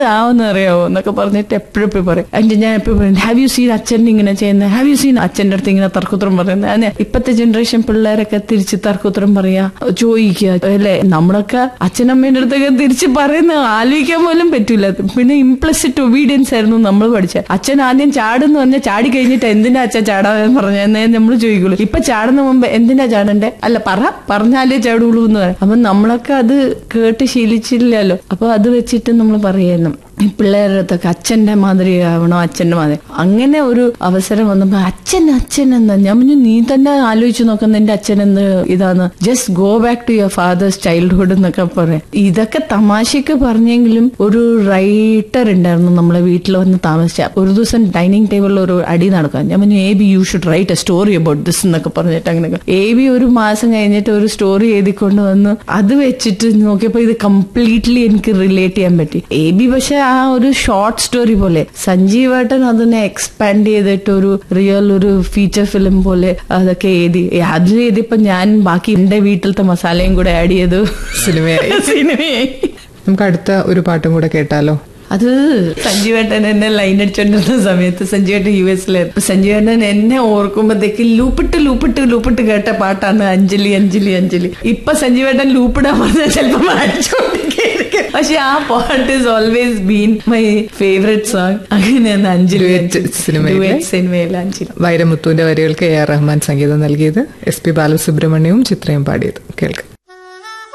ആവുന്ന അറിയാവോ എന്നൊക്കെ പറഞ്ഞിട്ട് എപ്പോഴും എപ്പോഴും പറയും അതിന്റെ ഞാൻ എപ്പോഴും പറയും ഹാവ് യു സീൻ അച്ഛൻ ഇങ്ങനെ ചെയ്യുന്നത് ഹാവ് യു സീൻ അച്ഛന്റെ അടുത്ത് ഇങ്ങനെ തർക്കുത്തരം പറയുന്നത് അതെ ഇപ്പത്തെ ജനറേഷൻ പിള്ളേരൊക്കെ തിരിച്ച് തർക്കുത്തരം പറയാ ചോദിക്കുക അല്ലെ നമ്മളൊക്കെ അച്ഛനമ്മേന്റെ അടുത്തൊക്കെ തിരിച്ച് പറയുന്ന ആലോചിക്കാൻ പോലും പറ്റൂല പിന്നെ ഇംപ്ലസിറ്റ് ഒബീഡിയൻസ് ആയിരുന്നു നമ്മൾ പഠിച്ചത് അച്ഛൻ ആദ്യം ചാടുന്ന് പറഞ്ഞാൽ ചാടി കഴിഞ്ഞിട്ട് എന്തിനാ അച്ഛൻ ചാടാന്ന് പറഞ്ഞേ നമ്മൾ ചോദിക്കുള്ളൂ ഇപ്പൊ ചാടുന്ന മുമ്പ് എന്തിനാ ചാടണ്ടേ അല്ല പറ പറഞ്ഞാലേ ചാടുള്ളൂ എന്ന് പറയും അപ്പൊ നമ്മളൊക്കെ അത് കേട്ട് ശീലിച്ചില്ലല്ലോ അപ്പൊ അത് വെച്ചിട്ട് നമ്മൾ പറയായിരുന്നു ഈ പിള്ളേരുടെ അടുത്തൊക്കെ അച്ഛന്റെ മാതിരി ആവണോ അച്ഛന്റെ മാതിരി അങ്ങനെ ഒരു അവസരം വന്നപ്പോ അച്ഛൻ അച്ഛൻ എന്താ ഞാൻ പറഞ്ഞു നീ തന്നെ ആലോചിച്ച് നോക്കുന്ന നിന്റെ അച്ഛൻ എന്ത് ഇതാന്ന് just go back to your father's childhood എന്നൊക്കെ പറയാം ഇതൊക്കെ തമാശക്ക് പറഞ്ഞെങ്കിലും ഒരു റൈറ്റർ ഉണ്ടായിരുന്നു നമ്മളെ വീട്ടിൽ വന്ന് താമസിച്ച ഒരു ദിവസം ഡൈനിങ് ടേബിളിൽ ഒരു അടി നടക്കാം ഞാൻ പറഞ്ഞു A B you should write a story about this എന്നൊക്കെ പറഞ്ഞിട്ട് അങ്ങനെ എ ബി ഒരു മാസം കഴിഞ്ഞിട്ട് ഒരു സ്റ്റോറി എഴുതിക്കൊണ്ട് വന്ന് അത് വെച്ചിട്ട് നോക്കിയപ്പോ ഇത് കംപ്ലീറ്റ്ലി എനിക്ക് റിലേറ്റ് ചെയ്യാൻ പറ്റി എ ബി പക്ഷെ ആ ഒരു ഷോർട്ട് സ്റ്റോറി പോലെ സഞ്ജീവേട്ടൻ അതിനെ എക്സ്പാൻഡ് ചെയ്തിട്ട് ഒരു റിയൽ ഒരു ഫീച്ചർ ഫിലിം പോലെ അതൊക്കെ എഴുതി അതിൽ എഴുതിയപ്പോ ഞാൻ ബാക്കി എന്റെ വീട്ടിലത്തെ മസാലയും കൂടെ ആഡ് ചെയ്തു സിനിമയായി സിനിമയായി നമുക്ക് അടുത്ത ഒരു പാട്ടും കൂടെ കേട്ടാലോ അത് സഞ്ജീവേട്ടൻ എന്നെ ലൈൻ അടിച്ചോണ്ടിരുന്ന സമയത്ത് സഞ്ജീവേട്ടൻ യു എസിലായിരുന്നു സഞ്ജീവേട്ടൻ എന്നെ ഓർക്കുമ്പോഴത്തേക്ക് ലൂപ്പിട്ട് ലൂപ്പിട്ട് ലൂപ്പിട്ട് കേട്ട പാട്ടാണ് അഞ്ജലി അഞ്ജലി അഞ്ജലി ഇപ്പൊ സഞ്ജീവേട്ടൻ ലൂപ്പിടാൻ പറഞ്ഞാൽ ചിലപ്പോ അടിച്ചോണ്ടിരിക്കും പക്ഷെ ആ പാട്ട് is always been my favourite song അങ്ങനെയാണ് അഞ്ജലി Duet സിനിമയിലെ? Duet സിനിമയിലെ അഞ്ജലി വൈരമുത്തുവിന്റെ വരികൾക്ക് എ ആർ റഹ്മാൻ സംഗീതം നൽകിയത് എസ് പി ബാലസുബ്രഹ്മണ്യവും ചിത്രയും പാടിയത് കേൾക്കാം